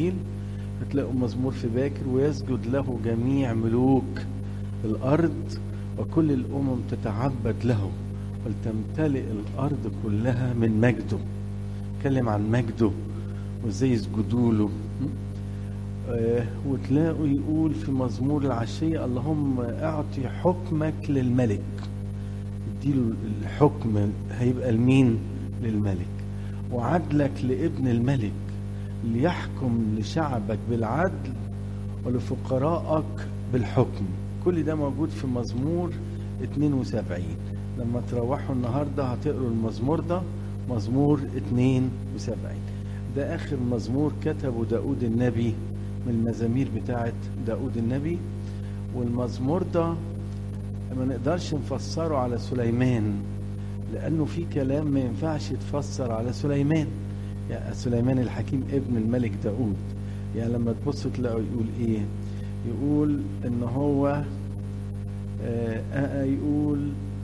الانجيل هتلاقوا مزمور في باكر ويسجد له جميع ملوك الارض وكل الامم تتعبد له ولتمتلئ الارض كلها من مجده اتكلم عن مجده وازاي يسجدوا له آه وتلاقوا يقول في مزمور العشية اللهم اعطي حكمك للملك اديله الحكم هيبقى لمين للملك وعدلك لابن الملك ليحكم لشعبك بالعدل ولفقرائك بالحكم كل ده موجود في مزمور 72 لما تروحوا النهارده هتقروا المزمور ده مزمور 72 ده اخر مزمور كتبه داود النبي من المزامير بتاعت داود النبي والمزمور ده ما نقدرش نفسره على سليمان لانه في كلام ما ينفعش يتفسر على سليمان يعني سليمان الحكيم ابن الملك داود يعني لما تبص تلاقوا يقول ايه يقول ان هو آه آه يقول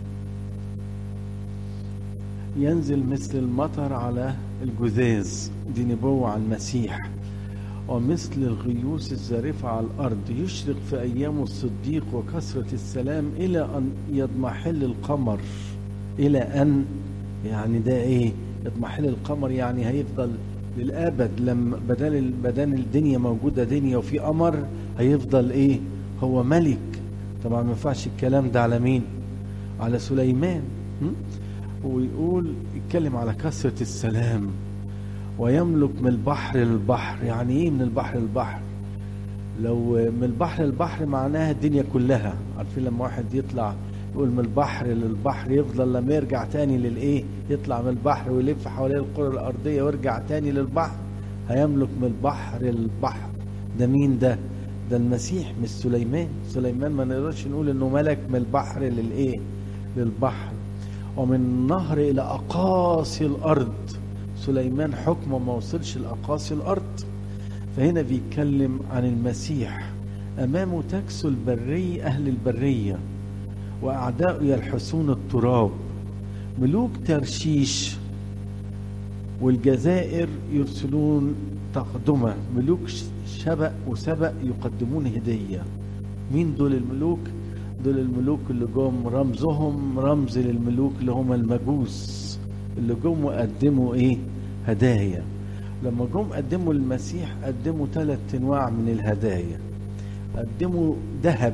ينزل مثل المطر على الجذاذ دي نبوة عن المسيح ومثل الغيوس الزارفة على الأرض يشرق في أيامه الصديق وكثرة السلام إلى أن يضمحل القمر إلى أن يعني ده إيه يضمحل القمر يعني هيفضل للأبد لما بدل بدل الدنيا موجودة دنيا وفي قمر هيفضل إيه هو ملك طبعا ما ينفعش الكلام ده على مين على سليمان ويقول يتكلم على كثرة السلام ويملك من البحر للبحر يعني ايه من البحر للبحر لو من البحر للبحر معناها الدنيا كلها عارفين لما واحد يطلع يقول من البحر للبحر يفضل لما يرجع تاني للايه يطلع من البحر ويلف حوالين القرى الارضيه ويرجع تاني للبحر هيملك من البحر للبحر ده مين ده ده المسيح مش سليمان سليمان ما نقدرش نقول انه ملك من البحر للايه للبحر ومن نهر الى اقاصي الارض سليمان حكمه ما وصلش لاقاصي الارض فهنا بيتكلم عن المسيح امامه تكسو البريه اهل البريه واعداؤه يلحسون التراب ملوك ترشيش والجزائر يرسلون تقدمة ملوك شبأ وسبأ يقدمون هدية مين دول الملوك دول الملوك اللي جم رمزهم رمز للملوك اللي هم المجوس اللي جم وقدموا ايه هدايا لما جم قدموا المسيح قدموا ثلاث انواع من الهدايا قدموا ذهب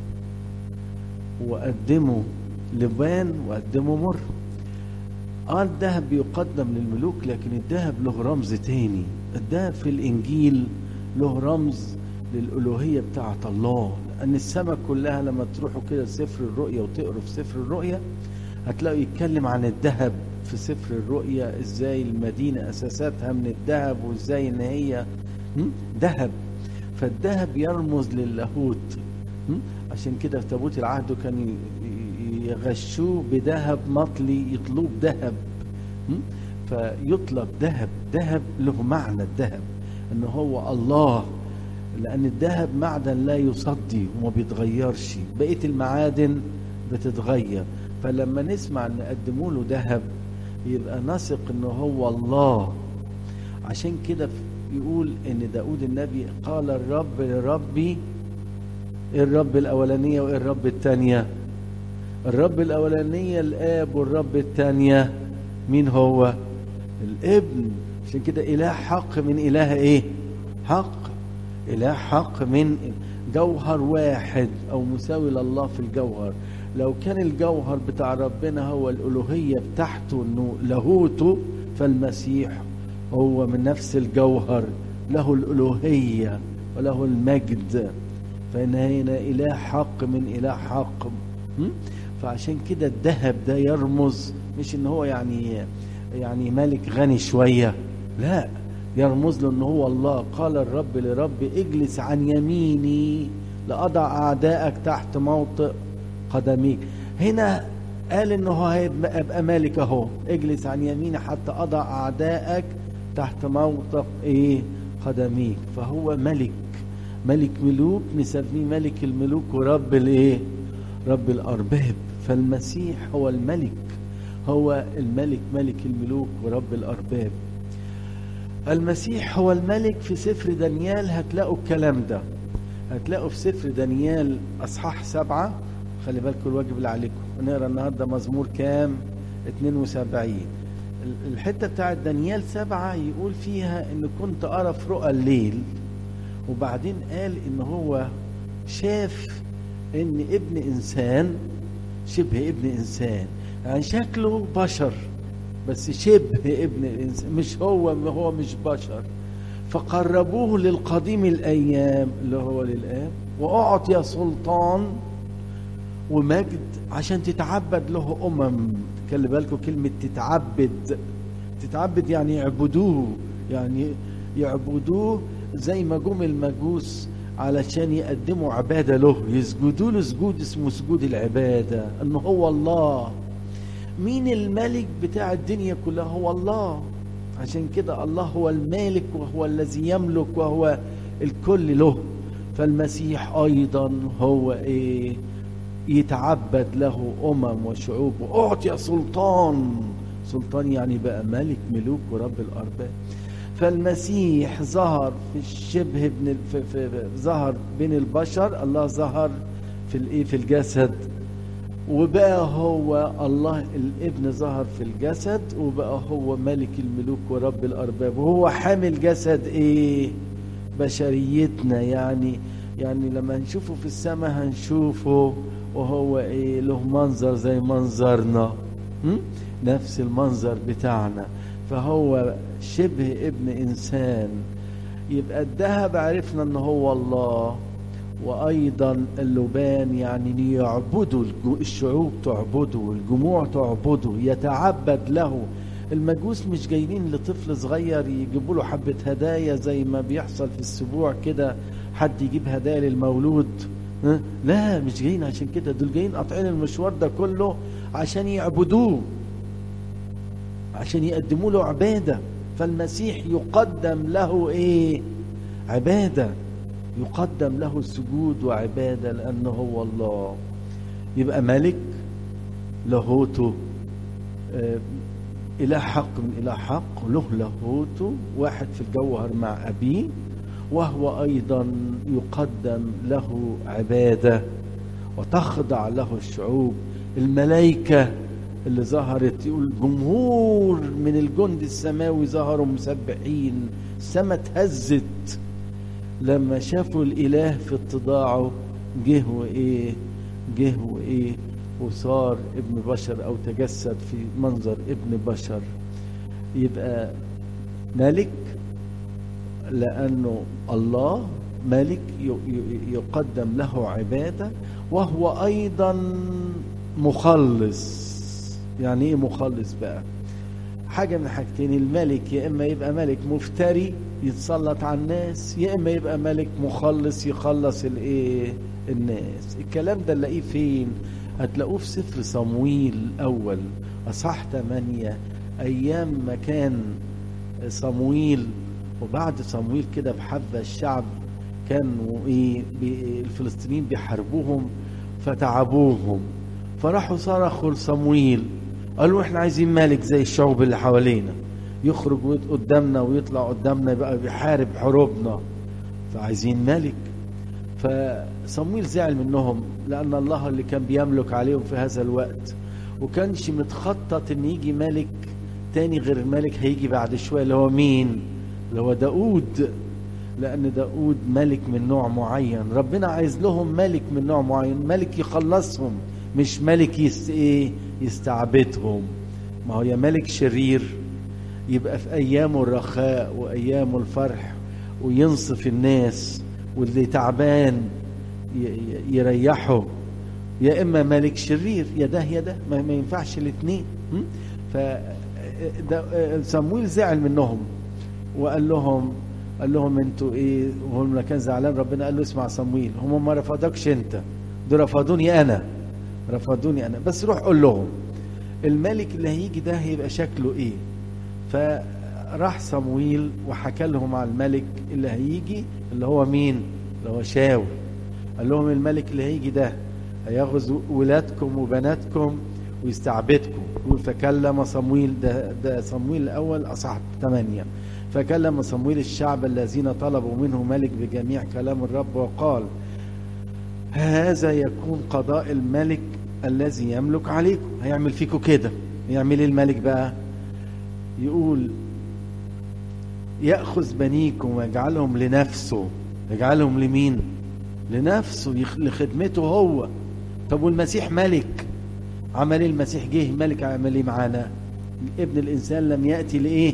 وقدموا لبان وقدموا مر اه الذهب بيقدم للملوك لكن الذهب له رمز تاني الذهب في الانجيل له رمز للالوهيه بتاعه الله لان السماء كلها لما تروحوا كده سفر الرؤيا وتقروا في سفر الرؤيا هتلاقوا يتكلم عن الذهب في سفر الرؤيا ازاي المدينه اساساتها من الذهب وازاي ان هي ذهب فالذهب يرمز للاهوت عشان كده في تابوت العهد كانوا يغشوه بذهب مطلي يطلوب ذهب فيطلب ذهب ذهب له معنى الذهب ان هو الله لان الذهب معدن لا يصدي وما بيتغيرش بقيه المعادن بتتغير فلما نسمع ان قدموا له ذهب يبقى نثق ان هو الله عشان كده يقول ان داود النبي قال الرب لربي ايه الرب الاولانيه وايه الرب الثانيه الرب الاولانيه الاب والرب الثانيه مين هو الابن عشان كده اله حق من اله ايه حق اله حق من جوهر واحد او مساوي لله في الجوهر لو كان الجوهر بتاع ربنا هو الالوهيه بتاعته انه لاهوته فالمسيح هو من نفس الجوهر له الالوهيه وله المجد فإن هنا إله حق من إله حق فعشان كده الذهب ده يرمز مش إن هو يعني يعني ملك غني شوية لا يرمز له إن هو الله قال الرب لرب اجلس عن يميني لأضع أعدائك تحت موطئ قدميك هنا قال إنه هيبقى مالك أهو اجلس عن يميني حتى أضع أعدائك تحت موطئ إيه قدميك فهو ملك ملك ملوك نسميه ملك الملوك ورب الايه رب الارباب فالمسيح هو الملك هو الملك ملك الملوك ورب الارباب المسيح هو الملك في سفر دانيال هتلاقوا الكلام ده هتلاقوا في سفر دانيال اصحاح سبعة خلي بالكم الواجب اللي عليكم نقرا النهارده مزمور كام 72 الحته بتاعت دانيال سبعة يقول فيها ان كنت ارى في رؤى الليل وبعدين قال ان هو شاف ان ابن انسان شبه ابن انسان يعني شكله بشر بس شبه ابن الانسان مش هو هو مش بشر فقربوه للقديم الايام اللي هو للاب واعطي سلطان ومجد عشان تتعبد له امم خلي بالكم كلمه تتعبد تتعبد يعني يعبدوه يعني يعبدوه زي ما جم المجوس علشان يقدموا عباده له يسجدوا له سجود اسمه سجود العباده ان هو الله مين الملك بتاع الدنيا كلها هو الله عشان كده الله هو المالك وهو الذي يملك وهو الكل له فالمسيح ايضا هو ايه يتعبد له امم وشعوب واعطي سلطان سلطان يعني بقى ملك ملوك ورب الارباب فالمسيح ظهر في الشبه ابن في في ظهر بين البشر الله ظهر في الايه في الجسد وبقى هو الله الابن ظهر في الجسد وبقى هو ملك الملوك ورب الارباب وهو حامل جسد ايه بشريتنا يعني يعني لما نشوفه في السماء هنشوفه وهو ايه له منظر زي منظرنا م? نفس المنظر بتاعنا فهو شبه ابن انسان يبقى الذهب عرفنا ان هو الله وايضا اللبان يعني يعبدوا الشعوب تعبده الجموع تعبده يتعبد له المجوس مش جايين لطفل صغير يجيبوا له حبه هدايا زي ما بيحصل في السبوع كده حد يجيب هدايا للمولود ها؟ لا مش جايين عشان كده دول جايين قاطعين المشوار ده كله عشان يعبدوه عشان يقدموا له عباده فالمسيح يقدم له ايه عباده يقدم له سجود وعباده لانه هو الله يبقى ملك لاهوته آه اله حق من اله حق له لاهوته واحد في الجوهر مع ابيه وهو ايضا يقدم له عباده وتخضع له الشعوب الملائكه اللي ظهرت يقول جمهور من الجند السماوي ظهروا مسبحين السما اتهزت لما شافوا الاله في اتضاعه جه وايه جه وايه وصار ابن بشر او تجسد في منظر ابن بشر يبقى ملك لانه الله ملك يقدم له عباده وهو ايضا مخلص يعني ايه مخلص بقى حاجة من حاجتين الملك يا إما يبقى ملك مفتري يتسلط على الناس يا إما يبقى ملك مخلص يخلص الإيه الناس الكلام ده نلاقيه فين هتلاقوه في سفر صمويل الأول أصح 8 أيام ما كان صمويل وبعد صمويل كده بحبة الشعب كانوا إيه الفلسطينيين بيحاربوهم فتعبوهم فراحوا صرخوا لصمويل قالوا احنا عايزين ملك زي الشعوب اللي حوالينا يخرج قدامنا ويطلع قدامنا يبقى بيحارب حروبنا فعايزين ملك فصمويل زعل منهم لان الله اللي كان بيملك عليهم في هذا الوقت وكانش متخطط ان يجي ملك تاني غير الملك هيجي بعد شويه اللي هو مين اللي هو داود لان داود ملك من نوع معين ربنا عايز لهم ملك من نوع معين ملك يخلصهم مش ملك يست ايه يستعبدهم ما هو يا ملك شرير يبقى في ايامه الرخاء وايامه الفرح وينصف الناس واللي تعبان يريحه يا اما ملك شرير يا ده يا ده ما, ما ينفعش الاثنين ف صمويل زعل منهم وقال لهم قال لهم انتوا ايه وهو لما كان زعلان ربنا قال له اسمع صمويل هم ما رفضكش انت دول رفضوني انا رفضوني انا بس روح قول لهم الملك اللي هيجي ده هيبقى شكله ايه فراح صمويل وحكى لهم على الملك اللي هيجي اللي هو مين اللي هو شاول قال لهم الملك اللي هيجي ده هيغزو ولادكم وبناتكم ويستعبدكم فكلم صمويل ده ده صمويل الاول اصحاب ثمانية فكلم صمويل الشعب الذين طلبوا منه ملك بجميع كلام الرب وقال هذا يكون قضاء الملك الذي يملك عليكم هيعمل فيكم كده يعمل ايه الملك بقى يقول يأخذ بنيكم ويجعلهم لنفسه يجعلهم لمين لنفسه يخ- لخدمته هو طب والمسيح ملك عمل ايه المسيح جه ملك عمل ايه معانا ابن الانسان لم ياتي لايه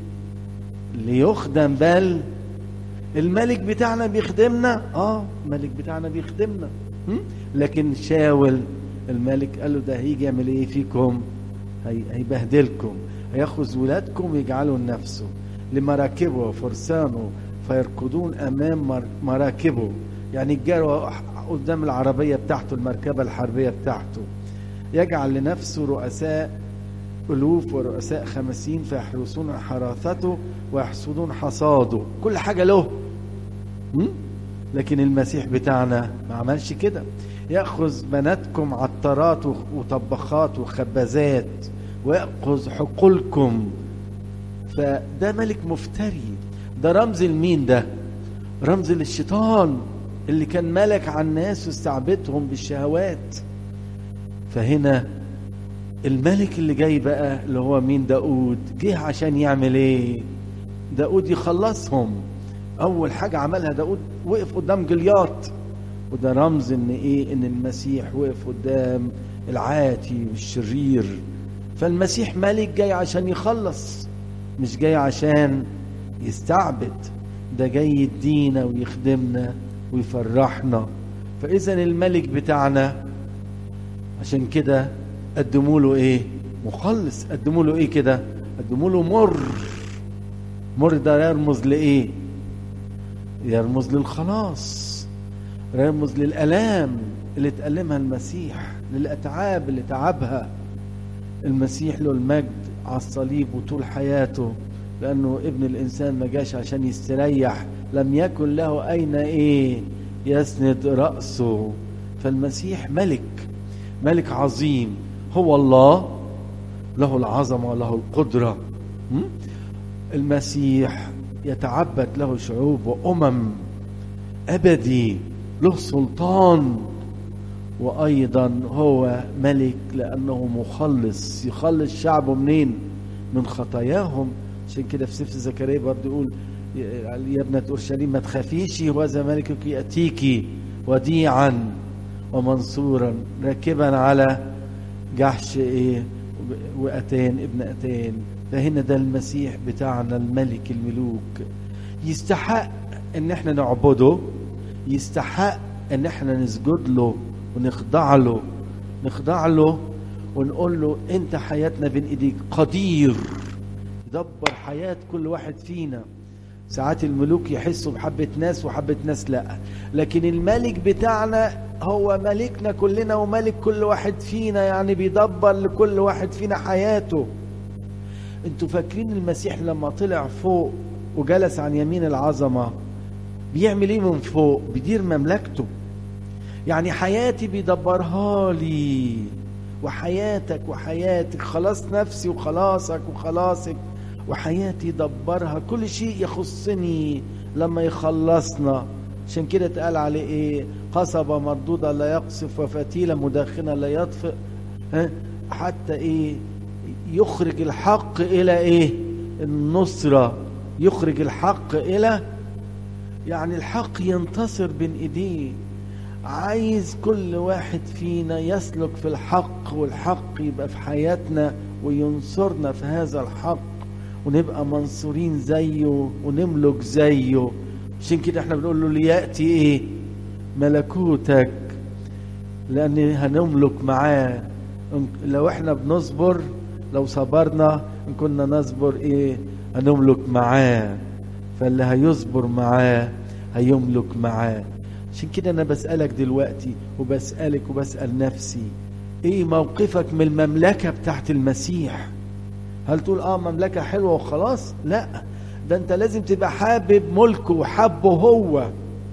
ليخدم بل الملك بتاعنا بيخدمنا اه الملك بتاعنا بيخدمنا هم؟ لكن شاول الملك قال له ده هيجي يعمل ايه فيكم هي هيبهدلكم هياخذ ولادكم ويجعلوا لنفسه لمراكبه وفرسانه فيركضون امام مر- مراكبه يعني الجروا قدام العربيه بتاعته المركبه الحربيه بتاعته يجعل لنفسه رؤساء ألوف ورؤساء خمسين فيحرسون حراثته ويحصدون حصاده كل حاجة له م? لكن المسيح بتاعنا ما عملش كده يأخذ بناتكم عطارات وطباخات وخبازات ويأخذ حقولكم فده ملك مفتري ده رمز لمين ده رمز للشيطان اللي كان ملك على الناس واستعبدهم بالشهوات فهنا الملك اللي جاي بقى اللي هو مين داود جه عشان يعمل ايه داود يخلصهم اول حاجة عملها داود وقف قدام جلياط وده رمز ان ايه ان المسيح وقف قدام العاتي والشرير فالمسيح ملك جاي عشان يخلص مش جاي عشان يستعبد ده جاي يدينا ويخدمنا ويفرحنا فاذا الملك بتاعنا عشان كده قدموا له ايه مخلص قدموا له ايه كده قدموا له مر مر ده يرمز لايه يرمز للخلاص يرمز للالام اللي اتألمها المسيح للاتعاب اللي تعبها المسيح له المجد على الصليب وطول حياته لانه ابن الانسان ما جاش عشان يستريح لم يكن له اين ايه يسند راسه فالمسيح ملك ملك عظيم هو الله له العظمه وله القدره م? المسيح يتعبد له شعوب وامم ابدي له سلطان وايضا هو ملك لانه مخلص يخلص شعبه منين من خطاياهم عشان كده في سفر زكريا برضه يقول يا ابنة أورشليم ما تخافيش وذا ملكك يأتيك وديعا ومنصورا راكبا على جحش ايه وأتان ابن أتان فهنا ده المسيح بتاعنا الملك الملوك يستحق ان احنا نعبده يستحق ان احنا نسجد له ونخضع له نخضع له ونقول له انت حياتنا بين ايديك قدير يدبر حياة كل واحد فينا ساعات الملوك يحسوا بحبة ناس وحبة ناس لا لكن الملك بتاعنا هو ملكنا كلنا وملك كل واحد فينا يعني بيدبر لكل واحد فينا حياته انتوا فاكرين المسيح لما طلع فوق وجلس عن يمين العظمة بيعمل ايه من فوق بيدير مملكته يعني حياتي بيدبرها لي وحياتك وحياتك خلاص نفسي وخلاصك وخلاصك وحياتي دبرها كل شيء يخصني لما يخلصنا عشان كده اتقال عليه ايه قصبة مردودة لا يقصف وفتيلة مدخنة لا يطفئ ها حتى ايه يخرج الحق الى ايه النصرة يخرج الحق الى يعني الحق ينتصر بين ايديه عايز كل واحد فينا يسلك في الحق والحق يبقى في حياتنا وينصرنا في هذا الحق ونبقى منصورين زيه ونملك زيه عشان كده احنا بنقول له ليأتي ايه ملكوتك لان هنملك معاه لو احنا بنصبر لو صبرنا ان كنا نصبر ايه هنملك معاه فاللي هيصبر معاه هيملك معاه عشان كده انا بسألك دلوقتي وبسألك وبسأل نفسي ايه موقفك من المملكة بتاعت المسيح هل تقول اه مملكة حلوة وخلاص لا ده انت لازم تبقى حابب ملكه وحبه هو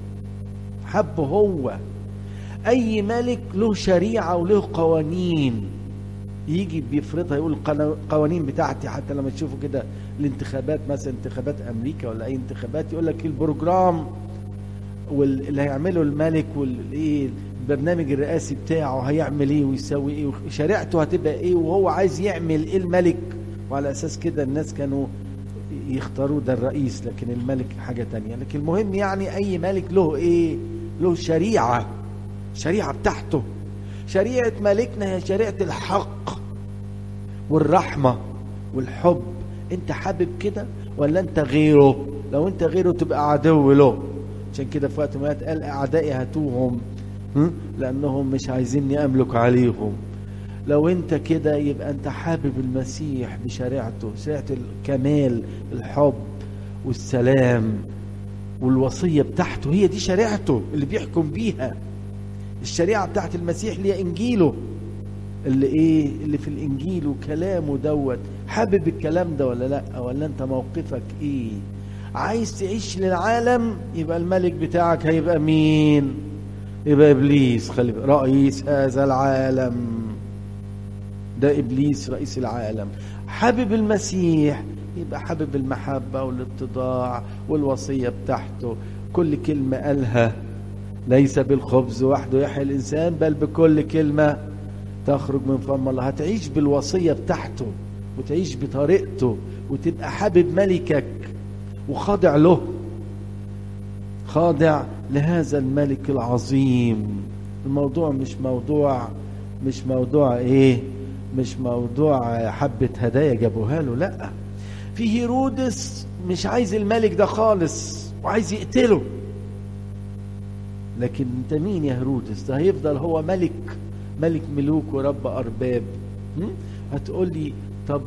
حبه هو اي ملك له شريعة وله قوانين يجي بيفرضها يقول القوانين بتاعتي حتى لما تشوفوا كده الانتخابات مثلا انتخابات امريكا ولا اي انتخابات يقول لك البروجرام واللي هيعمله الملك والايه البرنامج الرئاسي بتاعه هيعمل ايه ويسوي ايه شريعته هتبقى ايه وهو عايز يعمل ايه الملك وعلى اساس كده الناس كانوا يختاروا ده الرئيس لكن الملك حاجة تانية لكن المهم يعني اي ملك له ايه له شريعة شريعة بتاعته شريعة ملكنا هي شريعة الحق والرحمة والحب انت حابب كده ولا انت غيره لو انت غيره تبقى عدو له عشان كده في وقت ما قال اعدائي هاتوهم لانهم مش عايزيني املك عليهم لو انت كده يبقى انت حابب المسيح بشريعته شريعه الكمال الحب والسلام والوصيه بتاعته هي دي شريعته اللي بيحكم بيها الشريعه بتاعت المسيح اللي هي انجيله اللي ايه اللي في الانجيل وكلامه دوت حابب الكلام ده ولا لا ولا انت موقفك ايه عايز تعيش للعالم يبقى الملك بتاعك هيبقى مين يبقى ابليس خلي رئيس هذا العالم ده ابليس رئيس العالم حابب المسيح يبقى حابب المحبه والاتضاع والوصيه بتاعته كل كلمه قالها ليس بالخبز وحده يحيى الانسان بل بكل كلمه تخرج من فم الله هتعيش بالوصيه بتاعته وتعيش بطريقته وتبقى حابب ملكك وخاضع له خاضع لهذا الملك العظيم الموضوع مش موضوع مش موضوع ايه مش موضوع حبة هدايا جابوها له لا في هيرودس مش عايز الملك ده خالص وعايز يقتله لكن انت مين يا هيرودس ده هيفضل هو ملك ملك ملوك ورب ارباب هتقول لي طب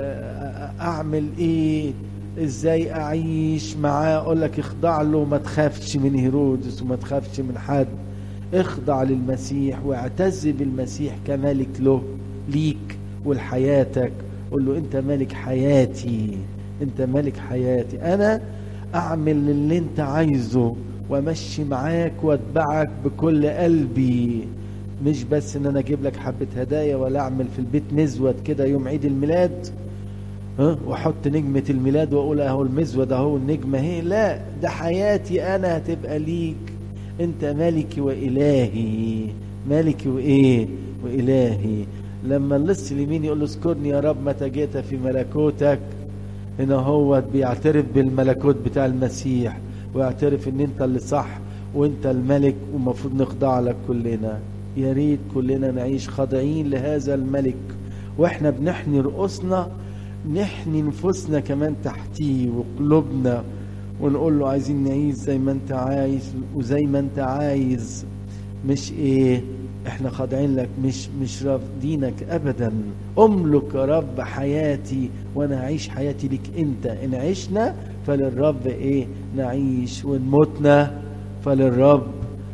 اعمل ايه ازاي اعيش معاه اقول لك اخضع له ما تخافش من هيرودس وما تخافش من حد اخضع للمسيح واعتز بالمسيح كملك له ليك ولحياتك قول له انت ملك حياتي انت ملك حياتي انا اعمل اللي انت عايزه وامشي معاك واتبعك بكل قلبي مش بس ان انا اجيب لك حبه هدايا ولا اعمل في البيت مزود كده يوم عيد الميلاد ها واحط نجمه الميلاد واقول اهو المزود اهو النجمه اهي لا ده حياتي انا هتبقى ليك انت ملكي والهي ملكي وايه والهي لما اللص اليمين يقول له اذكرني يا رب متى جئت في ملكوتك هنا هو بيعترف بالملكوت بتاع المسيح ويعترف ان انت اللي صح وانت الملك ومفروض نخضع لك كلنا يا ريت كلنا نعيش خاضعين لهذا الملك واحنا بنحني رؤوسنا نحني نفوسنا كمان تحتيه وقلوبنا ونقول له عايزين نعيش زي ما انت عايز وزي ما انت عايز مش ايه احنا خاضعين لك مش مش رافضينك ابدا املك يا رب حياتي وانا هعيش حياتي ليك انت ان عشنا فللرب ايه نعيش وان متنا فللرب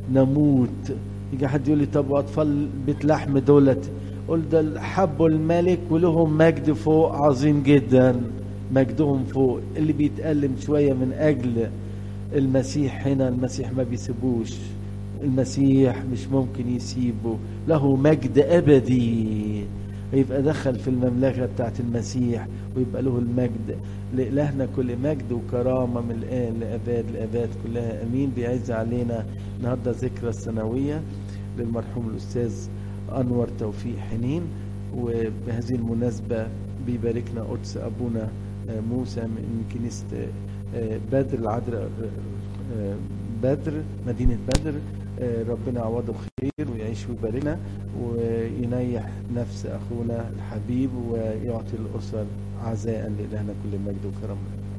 نموت يجي حد يقول لي طب واطفال بيت لحم دولت قول ده حبوا الملك ولهم مجد فوق عظيم جدا مجدهم فوق اللي بيتألم شوية من أجل المسيح هنا المسيح ما بيسيبوش المسيح مش ممكن يسيبه له مجد أبدي ويبقى دخل في المملكة بتاعت المسيح ويبقى له المجد لإلهنا كل مجد وكرامة من الآن لأباد لأباد كلها أمين بيعز علينا النهاردة ذكرى السنوية للمرحوم الأستاذ أنور توفيق حنين وبهذه المناسبة بيباركنا قدس أبونا موسى من كنيسة بدر العذراء بدر مدينة بدر ربنا يعوضه خير ويعيش ويباركنا وينيح نفس أخونا الحبيب ويعطي الأسر عزاء لإلهنا كل مجد وكرم